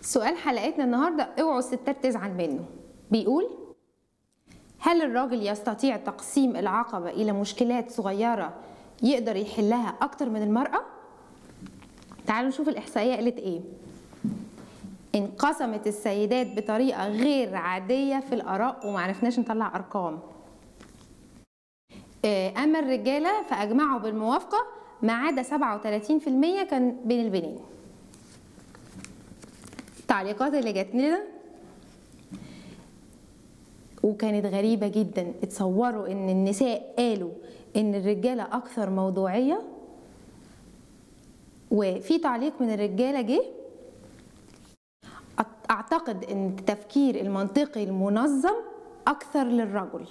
سؤال حلقتنا النهارده اوعوا الستات تزعل منه بيقول هل الراجل يستطيع تقسيم العقبة إلى مشكلات صغيرة يقدر يحلها أكتر من المرأة؟ تعالوا نشوف الإحصائية قالت إيه انقسمت السيدات بطريقة غير عادية في الآراء ومعرفناش نطلع أرقام آه، أما الرجالة فأجمعوا بالموافقة ما عدا 37% كان بين البنين التعليقات اللي جات لنا وكانت غريبة جدا اتصوروا ان النساء قالوا ان الرجالة اكثر موضوعية وفي تعليق من الرجالة جه أت- اعتقد ان التفكير المنطقي المنظم اكثر للرجل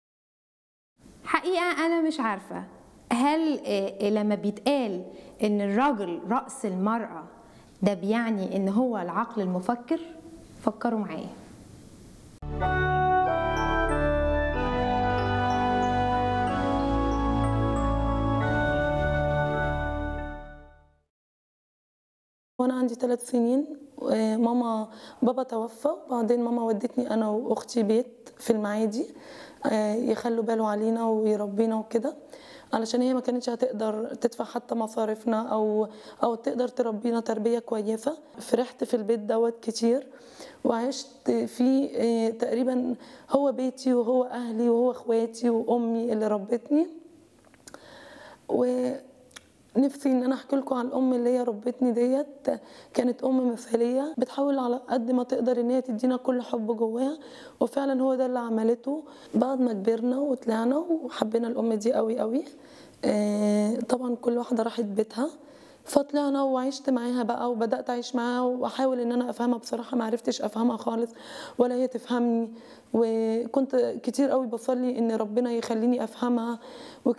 حقيقة انا مش عارفة هل آه، لما بيتقال ان الرجل رأس المرأة ده بيعني ان هو العقل المفكر فكروا معايا وانا عندي ثلاث سنين آه، ماما بابا توفى وبعدين ماما ودتني انا واختي بيت في المعادي آه، يخلوا باله علينا ويربينا وكده علشان هي ما كانتش هتقدر تدفع حتى مصاريفنا او او تقدر تربينا تربيه كويسه فرحت في البيت دوت كتير وعشت فيه آه، تقريبا هو بيتي وهو اهلي وهو اخواتي وامي اللي ربتني ونفسي ان انا احكي لكم عن الام اللي هي ربتني ديت كانت ام مثاليه بتحاول على قد ما تقدر ان هي تدينا كل حب جواها وفعلا هو ده اللي عملته بعد ما كبرنا وطلعنا وحبينا الام دي قوي قوي آه، طبعا كل واحده راحت بيتها فطلعنا وعشت معاها بقى وبدات اعيش معاها واحاول ان انا افهمها بصراحه ما عرفتش افهمها خالص ولا هي تفهمني وكنت كتير قوي بصلي ان ربنا يخليني افهمها